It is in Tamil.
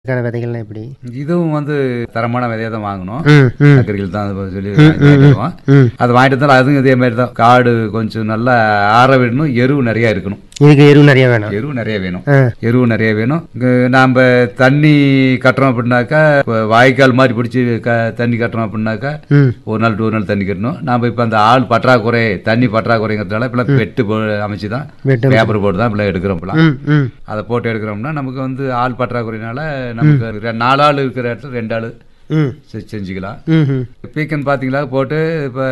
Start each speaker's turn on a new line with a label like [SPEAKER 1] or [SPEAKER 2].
[SPEAKER 1] இதுக்கான விதைகள்லாம் எப்படி
[SPEAKER 2] இதுவும் வந்து தரமான விதையை தான் வாங்கணும்
[SPEAKER 1] ம் ம்
[SPEAKER 2] அக்கறிகள் தான் அது சொல்லி வாங்கிட்டு வருவோம்
[SPEAKER 1] ம்
[SPEAKER 2] அது வாங்கிட்டு வந்தாலும் அதுவும் இதே மாதிரி தான் காடு கொஞ்சம் நல்லா ஆற விடணும் எருவு நிறைய இருக்கணும்
[SPEAKER 1] இதுக்கு எருவு நிறைய வேணும்
[SPEAKER 2] எருவு நிறைய வேணும்
[SPEAKER 1] ஆ
[SPEAKER 2] எருவு நிறைய வேணும் இங்க நாம தண்ணி கட்டுறோம் அப்படின்னாக்கா இப்ப வாய்க்கால் மாதிரி பிடிச்சி க தண்ணி கட்டுறோம் அப்படின்னாக்கா
[SPEAKER 1] ம்
[SPEAKER 2] ஒரு நாள் டூ நாள் தண்ணி கட்டணும் நாம இப்போ அந்த ஆள் பற்றாக்குறை தண்ணி பற்றாக்குறைங்கிறதுனால இப்பெல்லாம் பெட்டு போ அமைச்சு தான்
[SPEAKER 1] வெட்டும்
[SPEAKER 2] பேப்பர் போட்டு தான் இப்பெல்லாம் எடுக்கிறோம் இப்பெல்லாம்
[SPEAKER 1] ம் ம்
[SPEAKER 2] அதை போட்டு எடுக்கிறோம்னா நமக்கு வந்து ஆள் பற்றாக்குறையினால நமக்கு ரெ- நாலு ஆள் இருக்கிற இடத்துல ரெண்டு ஆள்
[SPEAKER 1] ம்
[SPEAKER 2] செ- செஞ்சுக்கலாம்
[SPEAKER 1] ம் ம்
[SPEAKER 2] பீக்கன் பார்த்தீங்களா போட்டு இப்போ